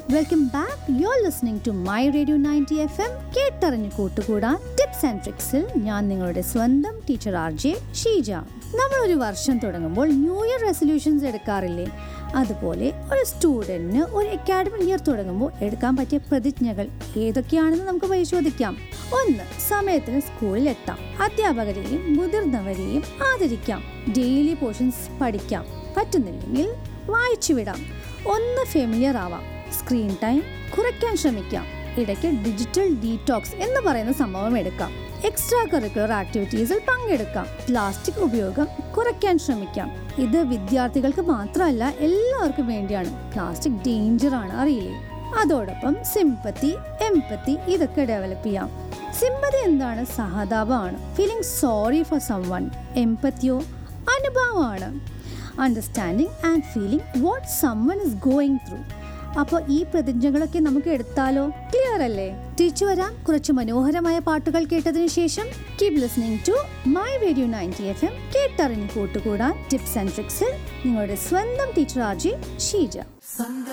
welcome back you are listening to my radio ninety F M കേട്ടറിഞ്ഞു കൂട്ടുകൂടാൻ tips and ട്രിക്സിൽ ഞാൻ നിങ്ങളുടെ സ്വന്തം ടീച്ചർ ആർ ജെ ഷീജ നമ്മൾ ഒരു വർഷം തുടങ്ങുമ്പോൾ ന്യൂ ഇയർ റെസൊല്യൂഷൻസ് എടുക്കാറില്ലേ അതുപോലെ ഒരു സ്റ്റുഡൻറ്റിന് ഒരു അക്കാഡമിക് ഇയർ തുടങ്ങുമ്പോൾ എടുക്കാൻ പറ്റിയ പ്രതിജ്ഞകൾ ഏതൊക്കെയാണെന്ന് നമുക്ക് പരിശോധിക്കാം ഒന്ന് സമയത്തിന് സ്കൂളിൽ എത്താം അധ്യാപകരെയും മുതിർന്നവരെയും ആദരിക്കാം ഡെയിലി പോർഷൻസ് പഠിക്കാം പറ്റുന്നില്ലെങ്കിൽ വായിച്ചു വിടാം ഒന്ന് ഫെമിലിയർ ആവാം സ്ക്രീൻ ടൈം കുറയ്ക്കാൻ ശ്രമിക്കാം ഇടയ്ക്ക് ഡിജിറ്റൽ ഡീറ്റോക്സ് എന്ന് പറയുന്ന സംഭവം എടുക്കാം എക്സ്ട്രാ കരിക്കുലർ ആക്ടിവിറ്റീസിൽ പങ്കെടുക്കാം പ്ലാസ്റ്റിക് ഉപയോഗം കുറയ്ക്കാൻ ശ്രമിക്കാം ഇത് വിദ്യാർത്ഥികൾക്ക് മാത്രമല്ല എല്ലാവർക്കും വേണ്ടിയാണ് പ്ലാസ്റ്റിക് ഡേഞ്ചർ ആണ് അറിയില്ലേ അതോടൊപ്പം സിമ്പത്തി എംപത്തി ഇതൊക്കെ ഡെവലപ്പ് ചെയ്യാം സിമ്പതി എന്താണ് സഹതാപമാണ് feeling sorry for someone എംപത്തിയോ അനുഭവമാണ് understanding and feeling what someone is going through അപ്പോൾ ഈ പ്രതിജ്ഞകളൊക്കെ നമുക്ക് എടുത്താലോ ക്ലിയർ അല്ലേ തിരിച്ചു വരാം കുറച്ച് മനോഹരമായ പാട്ടുകൾ കേട്ടതിന് ശേഷം keep listening to my radio ninety F M കേട്ടറിഞ്ഞ് കൂട്ടുകൂടാൻ ടിപ്സ് ആൻഡ് ട്രിക്സിൽ നിങ്ങളുടെ സ്വന്തം ടീച്ചർ ആർജി ഷീജ